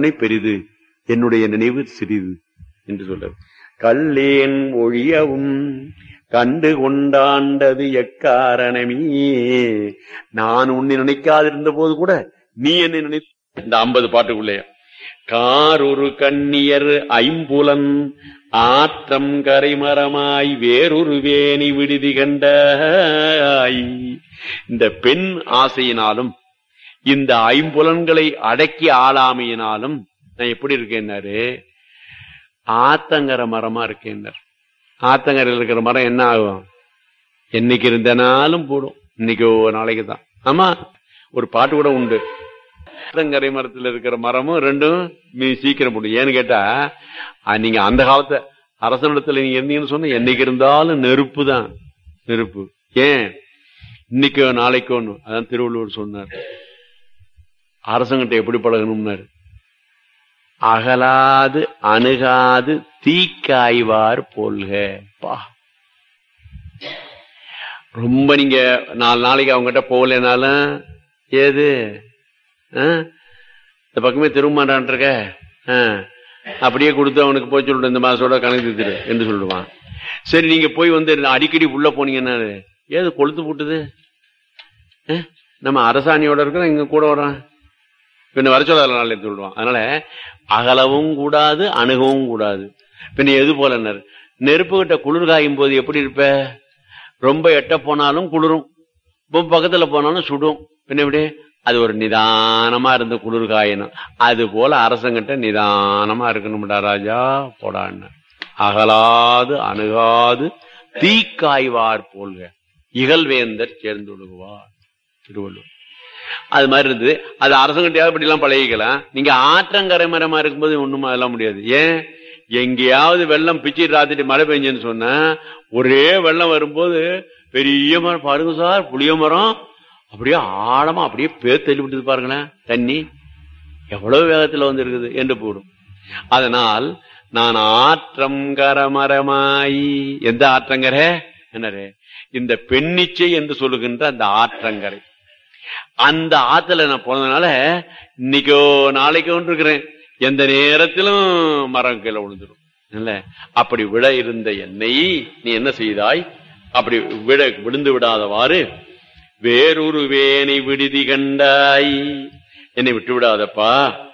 கற்பனை பெரிது என்னுடைய நினைவு சிறிது என்று சொல்றார் கல்லேன் ஒழியவும் கண்டு கொண்டாண்டது எக்காரணமே நான் உன்னை நினைக்காதிருந்த போது கூட நீ என்னை நினை இந்த ஐம்பது பாட்டுக்குள்ளே காரொரு கண்ணியர் ஐம்புலன் ஆற்றம் கரைமரமாய் வேறொரு வேணி விடுதி கண்டாய் இந்த பெண் ஆசையினாலும் இந்த ஐம்புலன்களை அடக்கி ஆளாமையினாலும் நான் எப்படி இருக்கேன்னாரு ஆத்தங்கர மரமா இருக்கேன்னார் ஆத்தங்கரையில் இருக்கிற மரம் என்ன ஆகும் என்னைக்கு இருந்தனாலும் போடும் இன்னைக்கு ஒரு நாளைக்கு தான் ஆமா ஒரு பாட்டு கூட உண்டு ஆத்தங்கரை மரத்துல இருக்கிற மரமும் ரெண்டும் மீ- சீக்கிரம் போடும் ஏன்னு கேட்டா அஹ், நீங்க அந்த காலத்தை அரசனிடத்துல நீங்க இருந்தீங்கன்னு சொன்னா என்னைக்கு இருந்தாலும் நெருப்பு தான் நெருப்பு ஏன் இன்னைக்கோ நாளைக்கோன்னு அதான் திருவள்ளுவர் சொன்னார் அரசங்கிட்ட எப்படி பழகணும்னாரு அகலாது அணுகாது தீக்காய்வார் போல்க பா ரொம்ப நீங்க நாலு நாளைக்கு அவங்ககிட்ட போகலனாலும் ஏது ஆ? இந்த பக்கமே திரும்ப இருக்க ஆ. அப்படியே கொடுத்து அவனுக்கு போய் சொல்லிட்டு இந்த மாசத்தோட கணக்கு தீர்த்துரு என்று சொல்லுவான் சரி நீங்க போய் வந்து அடிக்கடி உள்ள போனீங்கன்னா ஏது கொளுத்து போட்டுது ஆ? நம்ம அரசாணியோட இருக்கிறோம் இங்க கூட வர்றான் பின்ன வர சொல்லாத நாள் எடுத்து விடுவான் அதனால அகலவும் கூடாது அணுகவும் கூடாது பின்ன எது போல நெருப்பு கிட்ட குளிர் காயும் போது எப்படி இருப்ப ரொம்ப எட்ட போனாலும் குளிரும் ரொம்ப பக்கத்துல போனாலும் சுடும் பின்ன எப்படி அது ஒரு நிதானமா இருந்து குளிர் காயணும் அது போல அரசங்கிட்ட நிதானமா இருக்கணும்டா ராஜா போடான்னு அகலாது அணுகாது தீக்காய்வார் போல்க இகழ்வேந்தர் சேர்ந்து விடுவார் திருவள்ளுவர் அது மாதிரி இருந்தது அது அரசங்கிட்டையாவது இப்படி எல்லாம் பழகிக்கலாம் நீங்க ஆற்றங்கரை மரமா இருக்கும்போது ஒண்ணும் அதெல்லாம் முடியாது ஏன் எங்கேயாவது வெள்ளம் பிச்சு ராத்திரி மழை பெஞ்சுன்னு சொன்னா ஒரே வெள்ளம் வரும்போது பெரிய மரம் பாருங்க சார் புளிய மரம் அப்படியே ஆழமா அப்படியே பேர் தள்ளி விட்டுது பாருங்களேன் தண்ணி எவ்வளவு வேகத்துல வந்து இருக்குது என்று போடும் அதனால் நான் ஆற்றம் கரமரமாயி எந்த ஆற்றங்கரை என்னரே இந்த பெண்ணிச்சை என்று சொல்லுகின்ற அந்த ஆற்றங்கரை அந்த ஆத்துல நான் போனதுனால இன்னைக்கோ நாளைக்கோ இருக்கிறேன் எந்த நேரத்திலும் மரம் கீழே விழுந்துடும் இல்ல அப்படி விட இருந்த என்னை நீ என்ன செய்தாய் அப்படி விட விழுந்து விடாதவாறு வேறொரு வேனை விடுதி கண்டாய் என்னை விட்டு விடாதப்பா